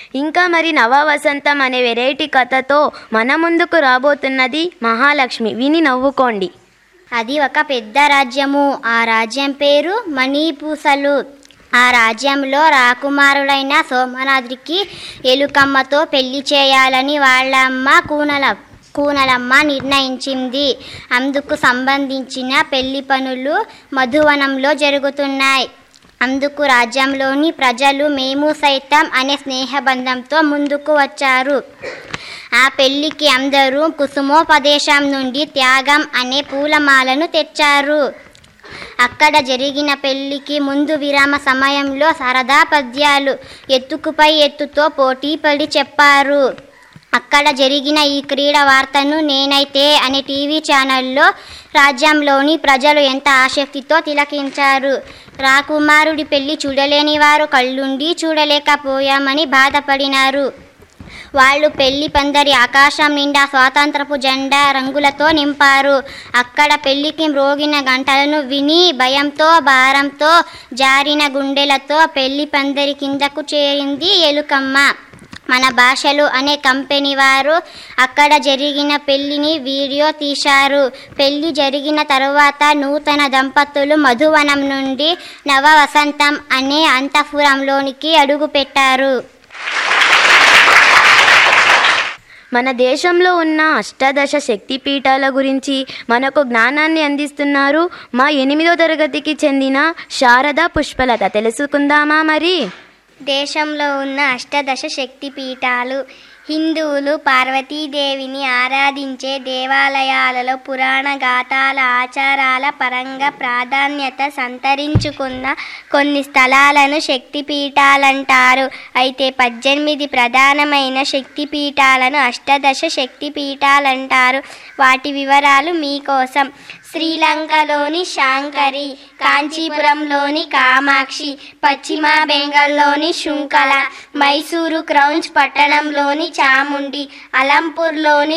ఇంకా మరి నవవసంతం అనే వెరైటీ కథతో మన ముందుకు రాబోతున్నది మహాలక్ష్మి విని నవ్వుకోండి అది ఒక పెద్ద రాజ్యము ఆ రాజ్యం పేరు మణిపూసలు ఆ రాజ్యంలో రాకుమారుడైన సోమనాద్రికి ఎలుకమ్మతో పెళ్లి చేయాలని వాళ్ళ అమ్మ కూనల కూనలమ్మ నిర్ణయించింది అందుకు సంబంధించిన పెళ్లి పనులు మధువనంలో జరుగుతున్నాయి అందుకు రాజ్యంలోని ప్రజలు మేము సైతం అనే స్నేహబంధంతో ముందుకు వచ్చారు ఆ పెళ్లికి అందరూ కుసుమోపదేశం నుండి త్యాగం అనే పూలమాలను తెచ్చారు అక్కడ జరిగిన పెళ్లికి ముందు విరామ సమయంలో సరదా పద్యాలు ఎత్తుకుపై ఎత్తుతో పోటీ పడి చెప్పారు అక్కడ జరిగిన ఈ క్రీడ వార్తను నేనైతే అనే టీవీ ఛానల్లో రాజ్యంలోని ప్రజలు ఎంత ఆసక్తితో తిలకించారు రాకుమారుడి పెళ్లి చూడలేని వారు కళ్ళుండి చూడలేకపోయామని బాధపడినారు వాళ్ళు పెళ్లి పందరి ఆకాశం నిండా స్వాతంత్రపు జెండా రంగులతో నింపారు అక్కడ పెళ్లికి మ్రోగిన గంటలను విని భయంతో భారంతో జారిన గుండెలతో పెళ్లి పందరి కిందకు చేరింది ఎలుకమ్మ మన భాషలు అనే కంపెనీ వారు అక్కడ జరిగిన పెళ్లిని వీడియో తీశారు పెళ్లి జరిగిన తరువాత నూతన దంపతులు మధువనం నుండి నవ వసంతం అనే అంతఃపురంలోనికి అడుగుపెట్టారు మన దేశంలో ఉన్న అష్టాదశ శక్తి పీఠాల గురించి మనకు జ్ఞానాన్ని అందిస్తున్నారు మా ఎనిమిదో తరగతికి చెందిన శారదా పుష్పలత తెలుసుకుందామా మరి దేశంలో ఉన్న అష్టదశ శక్తి పీఠాలు హిందువులు పార్వతీదేవిని ఆరాధించే దేవాలయాలలో పురాణ గాథాల ఆచారాల పరంగా ప్రాధాన్యత సంతరించుకున్న కొన్ని స్థలాలను శక్తి పీఠాలంటారు అయితే పద్దెనిమిది ప్రధానమైన శక్తి పీఠాలను అష్టదశ శక్తి పీఠాలంటారు వాటి వివరాలు మీకోసం శ్రీలంకలోని శాంకరి కాంచీపురంలోని కామాక్షి పశ్చిమ బెంగాల్లోని శుంకల మైసూరు క్రౌన్స్ పట్టణంలోని చాముండి అలంపూర్లోని